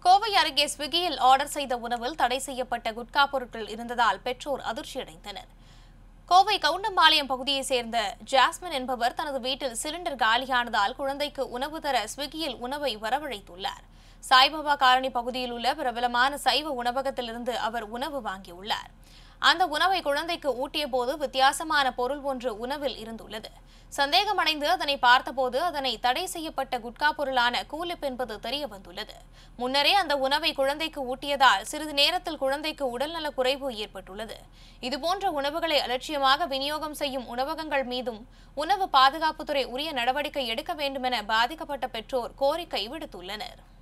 கோவை அருகே ஸ்விக்கியில் ஆர்டர் செய்த உணவில் தடை செய்யப்பட்ட குட்கா பொருட்கள் இருந்ததால் பெற்றோர் அதிர்ச்சியடைந்தனர் கோவை கவுண்டம்பாளையம் பகுதியைச் சேர்ந்த ஜாஸ்மின் என்பவர் தனது வீட்டில் சிலிண்டர் காலியானதால் குழந்தைக்கு உணவு தர ஸ்விக்கியில் உணவை வரவழைத்துள்ளார் சாய்பாபா காலனி பகுதியில் உள்ள பிரபலமான சைவ உணவகத்திலிருந்து அவர் உணவு வாங்கியுள்ளார் அந்த உணவை குழந்தைக்கு ஊட்டிய போது வித்தியாசமான பொருள் ஒன்று உணவில் இருந்துள்ளது சந்தேகமடைந்து அதனை பார்த்தபோது அதனை தடை செய்யப்பட்ட குட்கா பொருளான கூலிப் என்பது தெரிய வந்துள்ளது முன்னரே அந்த உணவை குழந்தைக்கு ஊட்டியதால் சிறிது நேரத்தில் குழந்தைக்கு உடல்நல குறைவு ஏற்பட்டுள்ளது இதுபோன்ற உணவுகளை அலட்சியமாக விநியோகம் செய்யும் உணவகங்கள் மீதும் உணவு பாதுகாப்புத்துறை உரிய நடவடிக்கை எடுக்க வேண்டுமென பாதிக்கப்பட்ட பெற்றோர் கோரிக்கை விடுத்துள்ளனர்